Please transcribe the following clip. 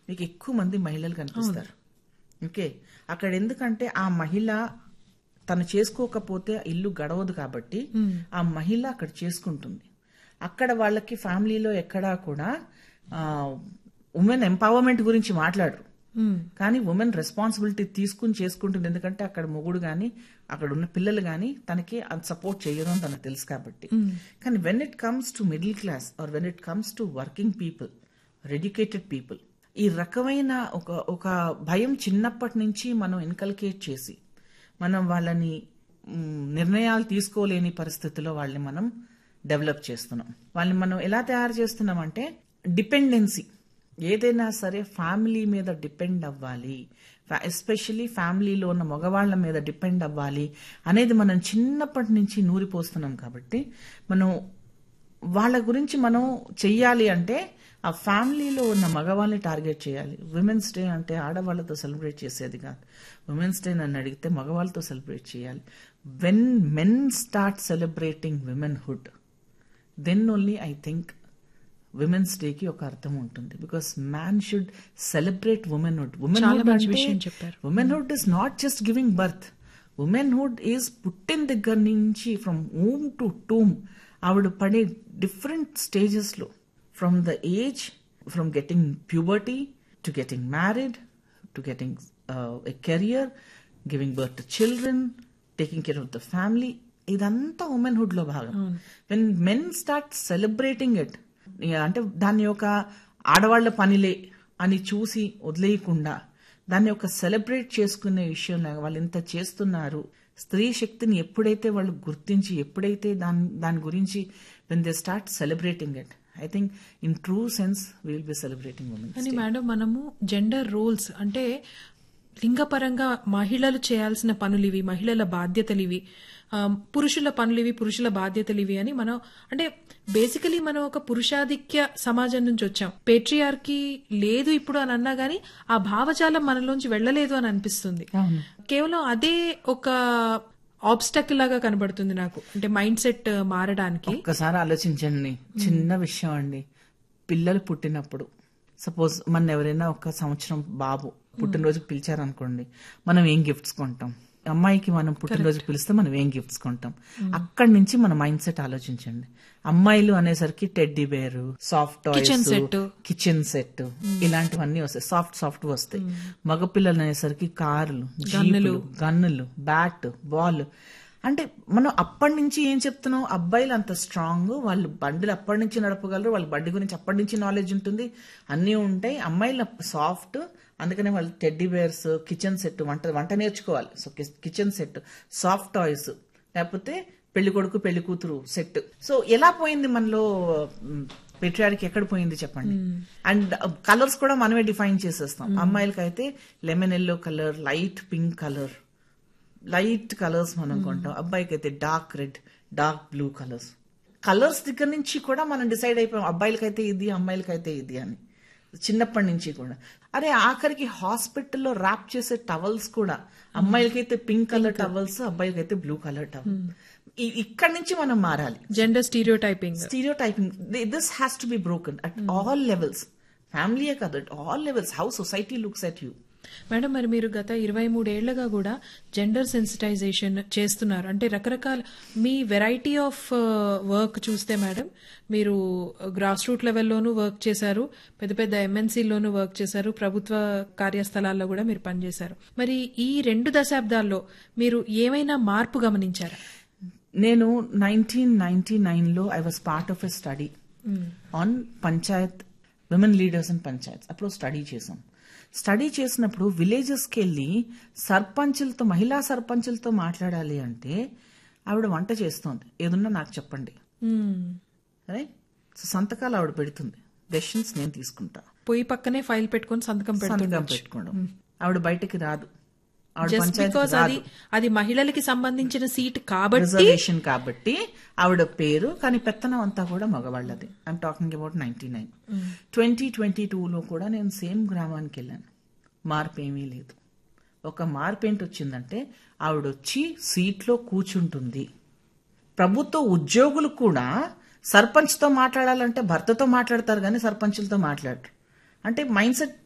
మీకు ఎక్కువ మంది మహిళలు కనిపిస్తారు ఓకే అక్కడ ఎందుకంటే ఆ మహిళ తను చేసుకోకపోతే ఆ ఇల్లు గడవదు కాబట్టి ఆ మహిళ అక్కడ చేసుకుంటుంది అక్కడ వాళ్ళకి ఫ్యామిలీలో ఎక్కడా కూడా ఉమెన్ ఎంపవర్మెంట్ గురించి మాట్లాడరు కానీ ఉమెన్ రెస్పాన్సిబిలిటీ తీసుకుని చేసుకుంటుంది ఎందుకంటే అక్కడ మొగుడు గాని అక్కడ ఉన్న పిల్లలు గాని తనకి అది సపోర్ట్ చేయరు అని తనకు తెలుసు కాబట్టి కానీ when it comes to middle class or when it comes to working people educated people ఈ రకమైన ఒక ఒక భయం చిన్నప్పటి నుంచి మనం ఇన్కల్కేట్ చేసి మనం వాళ్ళని మ్, నిర్ణయాలు తీసుకోలేని పరిస్థితిలో వాళ్ళని మనం డెవలప్ చేస్తున్నాం వాళ్ళని మనం ఎలా తయారు చేస్తున్నాం అంటే డిపెండెన్సీ ఏదైనా సరే ఫ్యామిలీ మీద డిపెండ్ అవ్వాలి ఎస్పెషలీ ఫ్యామిలీలో ఉన్న మగవాళ్ళ మీద డిపెండ్ అవ్వాలి అనేది మనం చిన్నప్పటి నుంచి నూరిపోస్తున్నాం కాబట్టి మనం వాళ్ళ గురించి మనం చెయ్యాలి అంటే ఆ ఫ్యామిలీలో ఉన్న మగవాళ్ళని టార్గెట్ చేయాలి విమెన్స్ డే అంటే ఆడవాళ్ళతో సెలబ్రేట్ చేసేది కాదు విమెన్స్ డే నన్ను అడిగితే మగవాళ్ళతో సెలబ్రేట్ చేయాలి when men start celebrating womanhood then only I think women's day కి ఒక అర్థం ఉంటుంది because man should celebrate womanhood చాలా మంచి విషయం చెప్పారు. Womanhood is not just giving birth womanhood is పుట్టిన దగ్గర నుంచి ఫ్రమ్ ఊమ్ టు టూమ్ ఆవిడ పడే డిఫరెంట్ స్టేజెస్ లో from the age from getting puberty to getting married to getting a career giving birth to children taking care of the family ఇదంతా womanhood లో భాగం when men start celebrating it అంటే దాన్ని ఒక ఆడవాళ్ల పనిలే అని చూసి వదిలేయకుండా దాన్ని ఒక సెలబ్రేట్ చేసుకునే విషయంలో వాళ్ళు ఇంత చేస్తున్నారు స్త్రీ శక్తిని ఎప్పుడైతే వాళ్ళు గుర్తించి ఎప్పుడైతే దాని దాని గురించి when they start celebrating it I think in true sense will be celebrating women కానీ మేడం మనము జెండర్ రోల్స్ అంటే లింగపరంగా మహిళలు చేయాల్సిన పనులు ఇవి మహిళల బాధ్యతలు ఇవి ఆ, పురుషుల పనులు ఇవి పురుషుల బాధ్యతలు ఇవి అని మనం అంటే బేసికలీ మనం ఒక పురుషాధిక్య సమాజం నుంచి వచ్చాం పేట్రియార్కి లేదు ఇప్పుడు అని అన్నా గానీ ఆ భావజాలం మనలోంచి వెళ్ళలేదు అని అనిపిస్తుంది అవును. కేవలం అదే ఒక ఆబ్స్టకిల్ లాగా కనబడుతుంది నాకు అంటే మైండ్ సెట్ మారడానికి ఒక్కసారి ఆలోచించండి చిన్న విషయం అండి పిల్లలు పుట్టినప్పుడు సపోజ్ మన ఎవరైనా ఒక సంవత్సరం బాబు పుట్టినరోజు పిలిచారనుకోండి మనం ఏం గిఫ్ట్స్ కొంటాం అమ్మాయికి మనం పుట్టినరోజు పిలిస్తే మనం ఏం గిఫ్ట్స్ కొంటాం అక్కడి నుంచి మన మైండ్ సెట్ ఆలోచించండి అమ్మాయిలు అనేసరికి teddy bear soft Kitchen toys set. Kitchen set ఇలాంటివన్నీ వస్తాయి సాఫ్ట్ సాఫ్ట్ వస్తాయి మగపిల్లలు అనేసరికి కార్లు జీపులు గన్నులు బ్యాట్ బాల్ అంటే మనం అప్పటి నుంచి ఏం చెప్తున్నాం అబ్బాయిలు అంత స్ట్రాంగ్ వాళ్ళు బండిలు అప్పటి నుంచి నడపగలరు వాళ్ళ బండి గురించి అప్పటి నుంచి నాలెడ్జ్ ఉంటుంది అన్నీ ఉంటాయి అమ్మాయిలు సాఫ్ట్ అందుకనే వాళ్ళు టెడ్డీ బేర్స్ కిచెన్ సెట్ వంట వంట నేర్చుకోవాలి so kitchen set soft toys లేకపోతే పెళ్లి కొడుకు పెళ్లి కూతురు సెట్ సో ఎలా పోయింది మనలో పెట్రియాడికి ఎక్కడ పోయింది చెప్పండి అండ్ కలర్స్ కూడా మనమే డిఫైన్ చేసేస్తాం అమ్మాయిలకి అయితే lemon yellow colour light pink colour light colours మనం కొంటాం అబ్బాయికి అయితే dark red dark blue colours colours దగ్గర నుంచి కూడా మనం డిసైడ్ అయిపోయాం అబ్బాయిలకైతే ఇది అమ్మాయిలకైతే ఇది అని చిన్నప్పటి నుంచి కూడా అరే ఆఖరికి హాస్పిటల్లో ర్యాప్ చేసే టవల్స్ కూడా అమ్మాయిలకైతే పింక్ కలర్ టవల్స్ అబ్బాయిలకైతే బ్లూ కలర్ టవల్ ఇక్కడ నుంచి మనం మారాలి gender stereotyping stereotyping this has to be broken at all levels ఫ్యామిలీయే కాదు at all levels how society looks at you madam మరి మీరు గత ఇరవై మూడేళ్లుగా కూడా జెండర్ సెన్సిటైజేషన్ చేస్తున్నారు అంటే రకరకాల మీ వెరైటీ ఆఫ్ వర్క్ చూస్తే మేడం మీరు గ్రాస్ రూట్ లెవెల్లోనూ వర్క్ చేశారు పెద్ద పెద్ద ఎంఎన్సీలోనూ వర్క్ చేశారు ప్రభుత్వ కార్యస్థలాల్లో కూడా మీరు పనిచేశారు మరి ఈ రెండు దశాబ్దాల్లో మీరు ఏమైనా మార్పు గమనించారా నేను నైన్టీన్ నైన్టీ నైన్లో I was part of a study on panchayat women leaders and panchayat అప్పుడు స్టడీ చేసాం స్టడీ చేసినప్పుడు విలేజెస్కి వెళ్ళి సర్పంచులతో మహిళా సర్పంచులతో మాట్లాడాలి అంటే ఆవిడ వంట చేస్తోంది ఏదున్నా నాకు చెప్పండి సరే సో సంతకాలు ఆవిడ పెడుతుంది డెసిషన్స్ నేను తీసుకుంటా పొయ్యి పక్కనే ఫైల్ పెట్టుకొని సంతకం సంతకం పెడుతుంది పెట్టుకోవడం ఆవిడ బయటికి రాదు ఆవిడ జస్ట్ పంచాయతీ బికాస్ అది అది మహిళలకి సంబంధించిన సీట్ కాబట్టి రిజర్వేషన్ కాబట్టి ఆవిడ పేరు కానీ పెత్తనం అంతా కూడా మగవాళ్ళది I'm talking about ninety nine twenty twenty టూలో కూడా నేను సేమ్ గ్రామానికి వెళ్ళాను మార్పు ఏమీ లేదు ఒక మార్పు ఏంటి వచ్చిందంటే ఆవిడ వచ్చి సీట్లో కూర్చుంటుంది ప్రభుత్వ ఉద్యోగులు కూడా సర్పంచ్తో మాట్లాడాలంటే భర్తతో మాట్లాడతారు కానీ సర్పంచులతో మాట్లాడరు అంటే మైండ్ సెట్